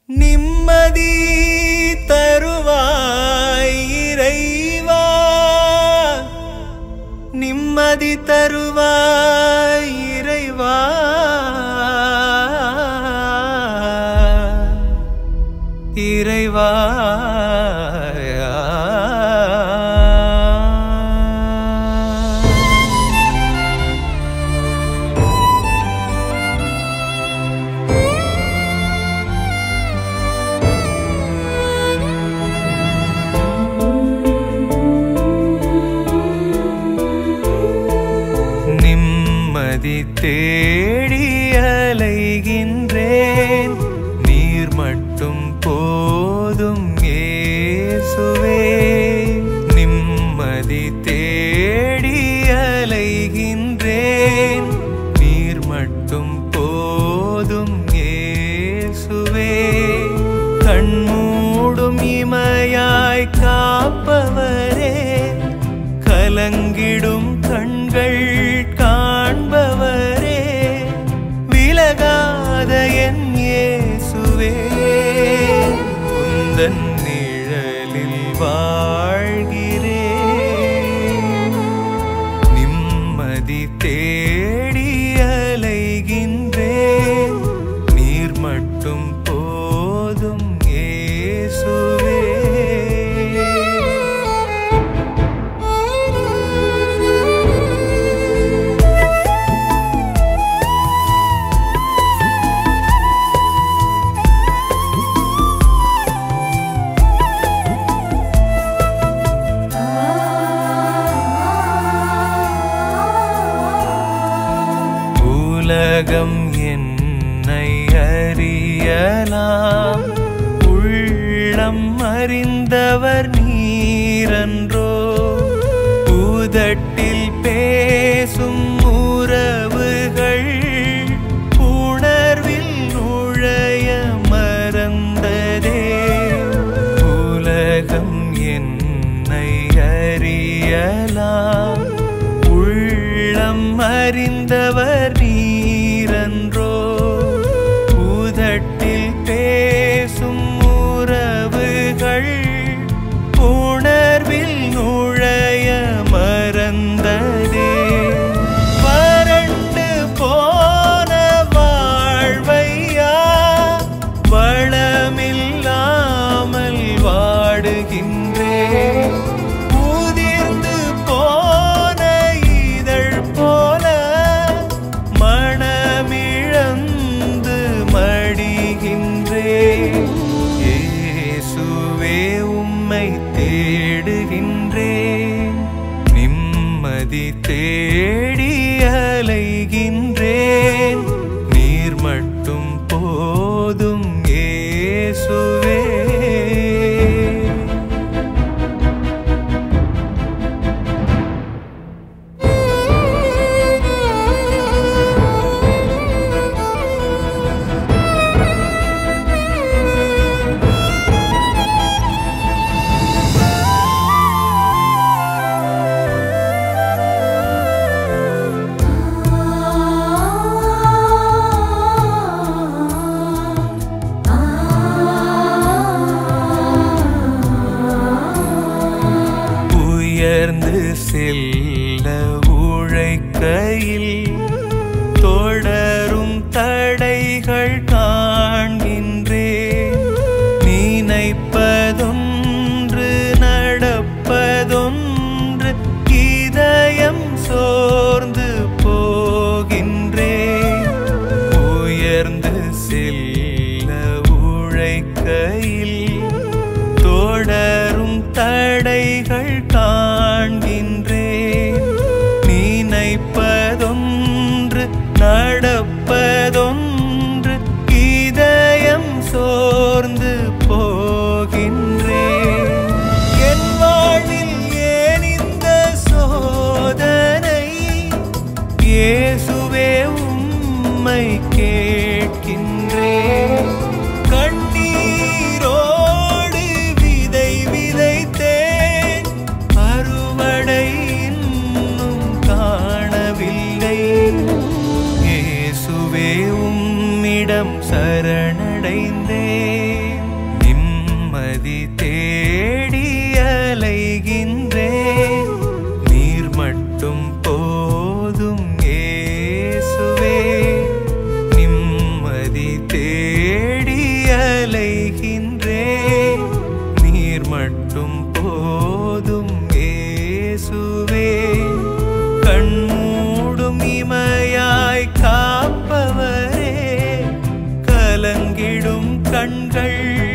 நிம்மதி தருவாய் இறைவா நிம்மதி தருவாய் இறைவா இறைவா நிம்மதி தேடி அலைகின்றேன் நீர் மட்டும் போதும் இயேசுவே நிம்மதி தேடி அலைகின்றேன் நீர் மட்டும் போதும் இயேசுவே கண்மூடும் இமையாய் காப்பவரே கலங்கிடும் கண்கள் காண்பவரே விலகாத என் இயேசுவே உந்தன் நிழலில் வாழ்கிறேன் நிம்மதி தேடி அலைகின்றேன் நீர் மட்டும் போதும் இயேசுவே உலகம் என்னை அறியலாம் உள்ளம் அறிந்தவர் நீரன்றோ உதட்டில் பேசும் உறவுகள் உணர்வில் நுழைய மறந்ததே உலகம் என்னை அறியலாம் உள்ளம் அறிந்தவர் நீரன்றோ உதட்டில் பேசும் உறவுகள் உணர்வில் நுழைய மறந்ததே வறண்டு போன வாழ்வையா வளமில்லாமல் வாடுகின்றேன் உதிர்ந்து போன இதழ் போல மனமிழந்து மடிகின்றேன் இயேசுவே உம்மை தேடுகின்றேன் நிம்மதி தேடி அலைகின்றேன் நீர் மட்டும் போதும் இயேசுவே உயர்ந்து செல்ல உழைக்கையில் தொடரும் தடைகள் காண்கின்றேன் நினைப்பதொன்று நடப்பதொன்று இதயம் சோர்ந்து போகின்றேன் உயர்ந்து செல்ல உழைக்கையில் தொடரும் தடைகள் காண்கின்றேன் நினைப்பதொன்று நடப்பதொன்று இதயம் சோர்ந்து போகின்றேன் என் வாழ்வில் ஏன் இந்த சோதனை இயேசுவே உம்மை கேட்கின்றேன் கண்ணீரோடு விதை விதைத்தேன் அறுவடை இன்னும் காணவில்லை இயேசுவே உம்மிடம் சரணடை அடைந்தேன் நிம்மதி தேடி அலைகின்றேன் நீர் மட்டும் போதும் இயேசுவே நிம்மதி தேடி அலைகின்றேன் நீர் மட்டும் போதும் இயேசுவே கண்மூடும் இமையாய் காப்பவரே கலங்கிடும் கண்கள்